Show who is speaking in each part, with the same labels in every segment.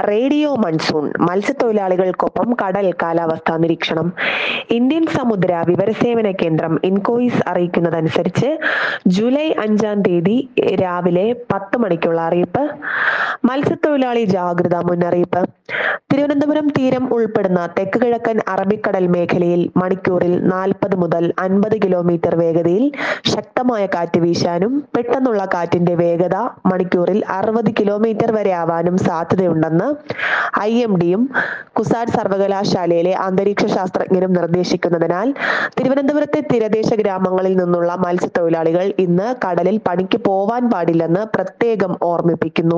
Speaker 1: radio monsoon മത്സ്യത്തൊഴിലാളികൾക്കൊപ്പം കടൽ കാലാവസ്ഥാ നിരീക്ഷണം ഇന്ത്യൻ സമുദ്ര വിവരസേവന കേന്ദ്രം ഇൻകോയിസ് അറിയിക്കുന്നതനുസരിച്ച് ജൂലൈ അഞ്ചാം തീയതി രാവിലെ പത്ത് മണിക്കുള്ള അറിയിപ്പ് മത്സ്യത്തൊഴിലാളി ജാഗ്രതാ മുന്നറിയിപ്പ് തിരുവനന്തപുരം തീരം ഉൾപ്പെടുന്ന തെക്ക് കിഴക്കൻ അറബിക്കടൽ മേഖലയിൽ മണിക്കൂറിൽ നാൽപ്പത് മുതൽ അൻപത് കിലോമീറ്റർ വേഗതയിൽ ശക്തമായ കാറ്റ് വീശാനും പെട്ടെന്നുള്ള കാറ്റിന്റെ വേഗത മണിക്കൂറിൽ അറുപത് കിലോമീറ്റർ വരെ ആവാനും സാധ്യതയുണ്ടെന്ന് ഐ എം ഡിയും കുസാറ്റ് സർവകലാശാലയിലെ അന്തരീക്ഷ ശാസ്ത്രജ്ഞരും നിർദ്ദേശിക്കുന്നതിനാൽ തിരുവനന്തപുരത്തെ തീരദേശ ഗ്രാമങ്ങളിൽ നിന്നുള്ള മത്സ്യത്തൊഴിലാളികൾ ഇന്ന് കടലിൽ പണിക്ക് പോവാൻ പാടില്ലെന്ന് പ്രത്യേകം ഓർമ്മിപ്പിക്കുന്നു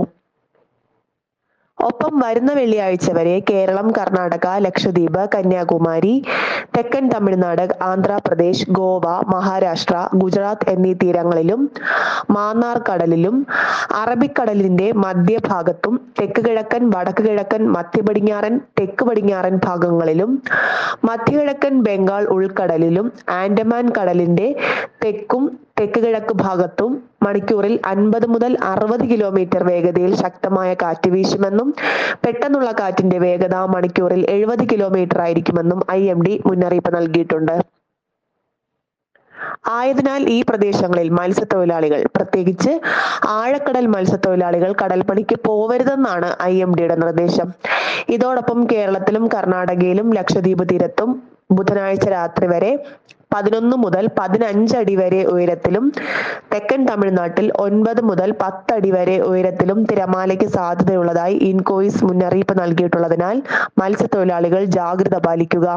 Speaker 1: ഒപ്പം വരുന്ന വെള്ളിയാഴ്ച വരെ കേരളം കർണാടക ലക്ഷദ്വീപ് കന്യാകുമാരി തെക്കൻ തമിഴ്നാട് ആന്ധ്രാപ്രദേശ് ഗോവ മഹാരാഷ്ട്ര ഗുജറാത്ത് എന്നീ തീരങ്ങളിലും മാന്നാർ കടലിലും അറബിക്കടലിന്റെ മധ്യഭാഗത്തും തെക്ക് കിഴക്കൻ വടക്ക് കിഴക്കൻ മധ്യ പടിഞ്ഞാറൻ തെക്ക് പടിഞ്ഞാറൻ ഭാഗങ്ങളിലും മധ്യകിഴക്കൻ ബംഗാൾ ഉൾക്കടലിലും ആൻഡമാൻ കടലിന്റെ തെക്കും തെക്ക് കിഴക്ക് ഭാഗത്തും മണിക്കൂറിൽ അൻപത് മുതൽ അറുപത് കിലോമീറ്റർ വേഗതയിൽ ശക്തമായ കാറ്റ് വീശുമെന്നും പെട്ടെന്നുള്ള കാറ്റിന്റെ വേഗത മണിക്കൂറിൽ എഴുപത് കിലോമീറ്റർ ആയിരിക്കുമെന്നും ഐ എം ഡി മുന്നറിയിപ്പ് നൽകിയിട്ടുണ്ട് ആയതിനാൽ ഈ പ്രദേശങ്ങളിൽ മത്സ്യത്തൊഴിലാളികൾ പ്രത്യേകിച്ച് ആഴക്കടൽ മത്സ്യത്തൊഴിലാളികൾ കടൽപ്പണിക്ക് പോവരുതെന്നാണ് ഐ എം ഡിയുടെ നിർദ്ദേശം ഇതോടൊപ്പം കേരളത്തിലും കർണാടകയിലും ലക്ഷദ്വീപ് തീരത്തും ബുധനാഴ്ച രാത്രി വരെ പതിനൊന്ന് മുതൽ പതിനഞ്ച് അടി വരെ ഉയരത്തിലും തെക്കൻ തമിഴ്നാട്ടിൽ ഒൻപത് മുതൽ പത്ത് അടി വരെ ഉയരത്തിലും തിരമാലയ്ക്ക് സാധ്യതയുള്ളതായി ഇൻകോയിസ് മുന്നറിയിപ്പ് നൽകിയിട്ടുള്ളതിനാൽ മത്സ്യത്തൊഴിലാളികൾ ജാഗ്രത പാലിക്കുക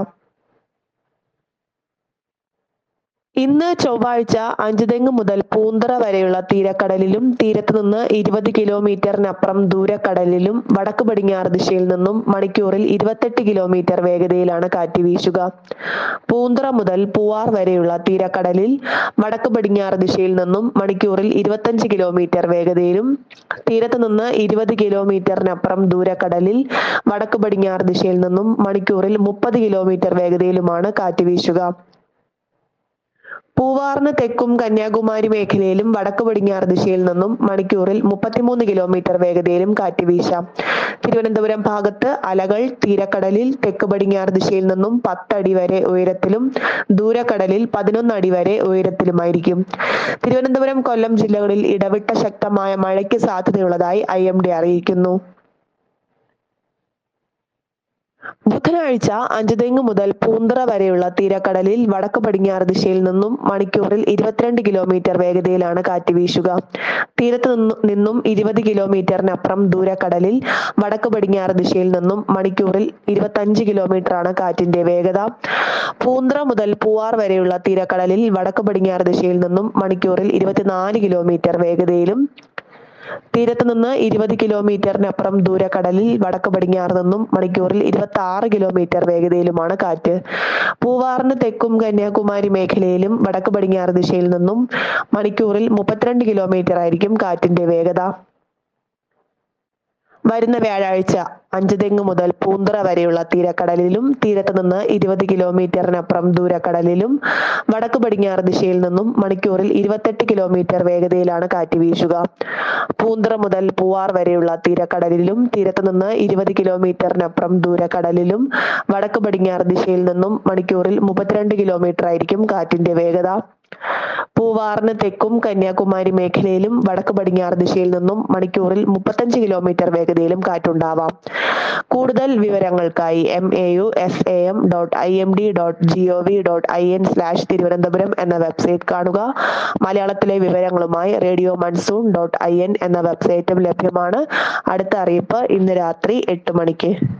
Speaker 1: ഇന്ന് ചൊവ്വാഴ്ച അഞ്ചുതെങ്ങ് മുതൽ പൂന്തറ വരെയുള്ള തീരക്കടലിലും തീരത്ത് നിന്ന് ഇരുപത് കിലോമീറ്ററിനപ്പുറം ദൂരക്കടലിലും വടക്ക് പടിഞ്ഞാറ് ദിശയിൽ നിന്നും മണിക്കൂറിൽ ഇരുപത്തെട്ട് കിലോമീറ്റർ വേഗതയിലാണ് കാറ്റ് വീശുക പൂന്തറ മുതൽ പൂവാർ വരെയുള്ള തീരക്കടലിൽ വടക്ക് പടിഞ്ഞാറ് ദിശയിൽ നിന്നും മണിക്കൂറിൽ ഇരുപത്തഞ്ച് കിലോമീറ്റർ വേഗതയിലും തീരത്ത് നിന്ന് ഇരുപത് കിലോമീറ്ററിനപ്പുറം ദൂരക്കടലിൽ വടക്ക് പടിഞ്ഞാറ് ദിശയിൽ നിന്നും മണിക്കൂറിൽ മുപ്പത് കിലോമീറ്റർ വേഗതയിലുമാണ് കാറ്റ് വീശുക പൂവാറിന് തെക്കും കന്യാകുമാരി മേഖലയിലും വടക്ക് പടിഞ്ഞാറ് ദിശയിൽ നിന്നും മണിക്കൂറിൽ മുപ്പത്തിമൂന്ന് കിലോമീറ്റർ വേഗതയിലും കാറ്റ് വീശാം തിരുവനന്തപുരം ഭാഗത്ത് അലകൾ തീരക്കടലിൽ തെക്ക് പടിഞ്ഞാറ് ദിശയിൽ നിന്നും പത്തടി വരെ ഉയരത്തിലും ദൂരക്കടലിൽ പതിനൊന്ന് അടി വരെ ഉയരത്തിലുമായിരിക്കും തിരുവനന്തപുരം കൊല്ലം ജില്ലകളിൽ ഇടവിട്ട ശക്തമായ മഴയ്ക്ക് സാധ്യതയുള്ളതായി ഐ എം ഡി അറിയിക്കുന്നു ബുധനാഴ്ച അഞ്ചുതെങ്ങ് മുതൽ പൂന്തറ വരെയുള്ള തീരക്കടലിൽ വടക്ക് പടിഞ്ഞാറ് ദിശയിൽ നിന്നും മണിക്കൂറിൽ ഇരുപത്തിരണ്ട് കിലോമീറ്റർ വേഗതയിലാണ് കാറ്റ് വീശുക തീരത്ത് നിന്നു- നിന്നും ഇരുപത് കിലോമീറ്ററിനപ്പുറം ദൂരക്കടലിൽ വടക്ക് പടിഞ്ഞാറ് ദിശയിൽ നിന്നും മണിക്കൂറിൽ ഇരുപത്തഞ്ച് കിലോമീറ്റർ ആണ് കാറ്റിന്റെ വേഗത പൂന്തറ മുതൽ പൂവാർ വരെയുള്ള തീരക്കടലിൽ വടക്ക് പടിഞ്ഞാറ് ദിശയിൽ നിന്നും മണിക്കൂറിൽ ഇരുപത്തിനാല് കിലോമീറ്റർ വേഗതയിലും തീരത്ത് നിന്ന് ഇരുപത് കിലോമീറ്ററിനപ്പുറം ദൂരക്കടലിൽ വടക്ക് പടിഞ്ഞാറ് നിന്നും മണിക്കൂറിൽ ഇരുപത്തി ആറ് കിലോമീറ്റർ വേഗതയിലുമാണ് കാറ്റ് പൂവാറിന് തെക്കും കന്യാകുമാരി മേഖലയിലും വടക്ക് പടിഞ്ഞാറ് ദിശയിൽ നിന്നും മണിക്കൂറിൽ മുപ്പത്തിരണ്ട് കിലോമീറ്റർ ആയിരിക്കും കാറ്റിന്റെ വേഗത വരുന്ന വ്യാഴാഴ്ച അഞ്ചുതെങ്ങ് മുതൽ പൂന്തറ വരെയുള്ള തീരക്കടലിലും തീരത്ത് നിന്ന് ഇരുപത് കിലോമീറ്ററിനപ്പുറം ദൂരക്കടലിലും വടക്ക് പടിഞ്ഞാറ് ദിശയിൽ നിന്നും മണിക്കൂറിൽ ഇരുപത്തെട്ട് കിലോമീറ്റർ വേഗതയിലാണ് കാറ്റ് വീശുക പൂന്തറ മുതൽ പൂവാർ വരെയുള്ള തീരക്കടലിലും തീരത്ത് നിന്ന് ഇരുപത് കിലോമീറ്ററിനപ്പുറം ദൂരക്കടലിലും വടക്ക് പടിഞ്ഞാറ് ദിശയിൽ നിന്നും മണിക്കൂറിൽ മുപ്പത്തിരണ്ട് കിലോമീറ്റർ ആയിരിക്കും കാറ്റിന്റെ വേഗത പൂവാറിന് തെക്കും കന്യാകുമാരി മേഖലയിലും വടക്ക് പടിഞ്ഞാറ് ദിശയിൽ നിന്നും മണിക്കൂറിൽ മുപ്പത്തഞ്ച് കിലോമീറ്റർ വേഗതയിലും കാറ്റുണ്ടാവാം കൂടുതൽ വിവരങ്ങൾക്കായി M A U S A M dot I M D dot G O V dot I N slash Thiruvananthapuram എന്ന വെബ്സൈറ്റ് കാണുക മലയാളത്തിലെ വിവരങ്ങളുമായി radio monsoon dot I N എന്ന വെബ്സൈറ്റും ലഭ്യമാണ് അടുത്ത അറിയിപ്പ് ഇന്ന് രാത്രി എട്ട് മണിക്ക്